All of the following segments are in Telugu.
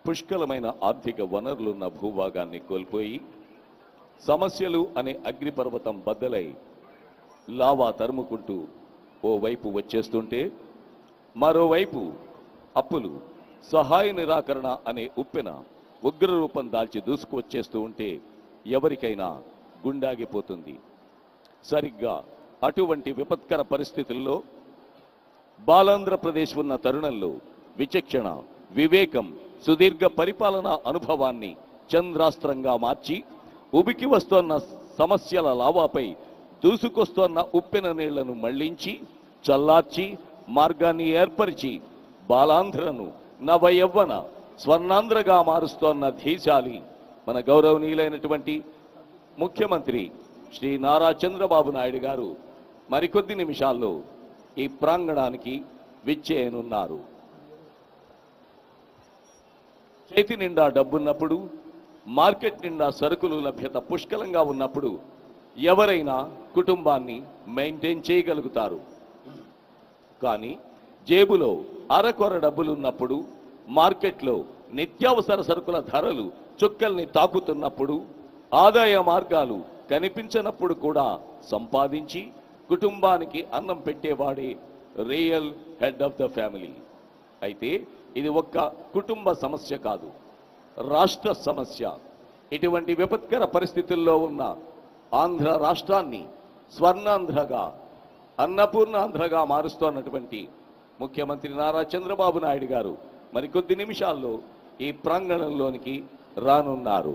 పుష్కలమైన ఆర్థిక వనరులున్న భూభాగాన్ని కోల్పోయి సమస్యలు అనే అగ్నిపర్వతం బద్దలై లావా తరుముకుంటూ ఓ వైపు వచ్చేస్తుంటే మరోవైపు అప్పులు సహాయ నిరాకరణ అనే ఉప్పెన ఉగ్ర రూపం దాల్చి దూసుకువచ్చేస్తూ ఉంటే ఎవరికైనా గుండాగిపోతుంది సరిగ్గా అటువంటి విపత్కర పరిస్థితుల్లో బాలాంధ్రప్రదేశ్ ఉన్న తరుణంలో విచక్షణ వివేకం సుదీర్ఘ పరిపాలనా అనుభవాన్ని చంద్రాస్త్రంగా మార్చి ఉబికి వస్తోన్న సమస్యల లావాపై దూసుకొస్తోన్న ఉప్పెన నీళ్లను మళ్లించి చల్లార్చి మార్గాన్ని ఏర్పరిచి బాలాంధ్రను నవయవ్వన స్వర్ణాంధ్రగా మారుస్తోన్న ధీశాలి మన గౌరవనీయులైనటువంటి ముఖ్యమంత్రి శ్రీ నారా చంద్రబాబు నాయుడు గారు మరికొద్ది నిమిషాల్లో ఈ ప్రాంగణానికి విచ్చేయనున్నారు చేతి నిండా డబ్బున్నప్పుడు మార్కెట్ నిండా సరుకులు లభ్యత పుష్కలంగా ఉన్నప్పుడు ఎవరైనా కుటుంబాన్ని మెయింటైన్ చేయగలుగుతారు కానీ జేబులో అరకొర డబ్బులున్నప్పుడు మార్కెట్లో నిత్యావసర సరుకుల ధరలు చుక్కల్ని తాకుతున్నప్పుడు ఆదాయ మార్గాలు కనిపించనప్పుడు కూడా సంపాదించి కుటుంబానికి అన్నం పెట్టేవాడే real head of the family అయితే ఇది ఒక్క కుటుంబ సమస్య కాదు రాష్ట్ర సమస్య ఇటువంటి విపత్కర పరిస్థితుల్లో ఉన్న ఆంధ్ర రాష్ట్రాన్ని స్వర్ణాంధ్రగా అన్నపూర్ణాంధ్రగా మారుస్తున్నటువంటి ముఖ్యమంత్రి నారా చంద్రబాబు నాయుడు గారు మరికొద్ది నిమిషాల్లో ఈ ప్రాంగణంలోనికి రానున్నారు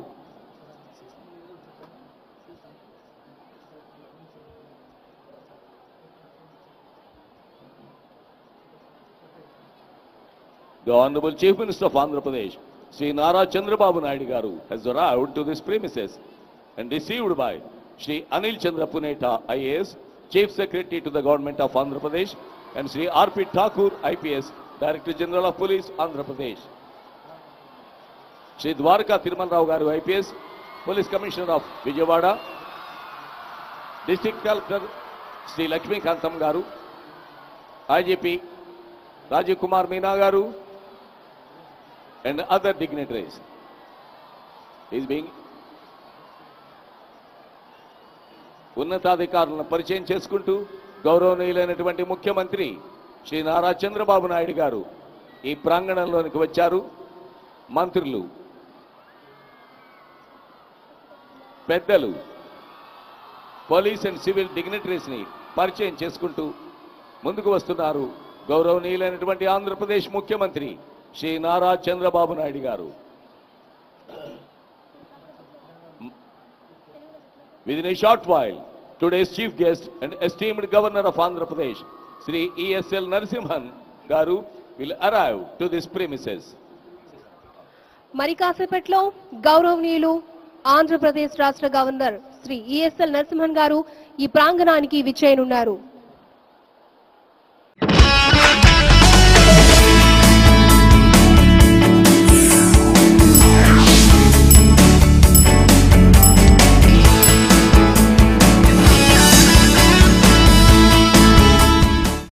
The Honorable Chief Minister of Andhra Pradesh, Sri Nara Chandrababu Naidu Garu, has arrived to this premises and received by Sri Anil Chandra Puneta, IAS, Chief Secretary to the Government of Andhra Pradesh, and Sri R.P. Thakur, IPS, Director General of Police, Andhra Pradesh. Sri Dwarka Thirumal Rao Garu, IPS, Police Commissioner of Vijayawada, District Collector Sri Lakshmi Kantam Garu, IGP Rajiv Kumar Meena Garu, and other dignitaries. Is being ఉన్నతాధికారులను పరిచయం చేసుకుంటూ గౌరవనీయులైనటువంటి ముఖ్యమంత్రి శ్రీ నారా చంద్రబాబు నాయుడు గారు ఈ ప్రాంగణంలోనికి వచ్చారు మంత్రులు పెద్దలు పోలీస్ అండ్ సివిల్ డిగ్నిటరీస్ ని పరిచయం చేసుకుంటూ ముందుకు వస్తున్నారు గౌరవనీయులైనటువంటి ఆంధ్రప్రదేశ్ ముఖ్యమంత్రి శ్రీ నారా చంద్రబాబు నాయుడు గారు Within a short while, today's chief guest and esteemed governor of Andhra Pradesh, Sri E.S.L. Narasimhan Garu, will arrive to this premises. మరి కాసేపట్లో గౌరవనీయులు ఆంధ్రప్రదేశ్ రాష్ట్ర గవర్నర్ శ్రీ ఈఎస్ఎల్ నరసింహన్ గారు ఈ ప్రాంగణానికి విచ్చేయనున్నారు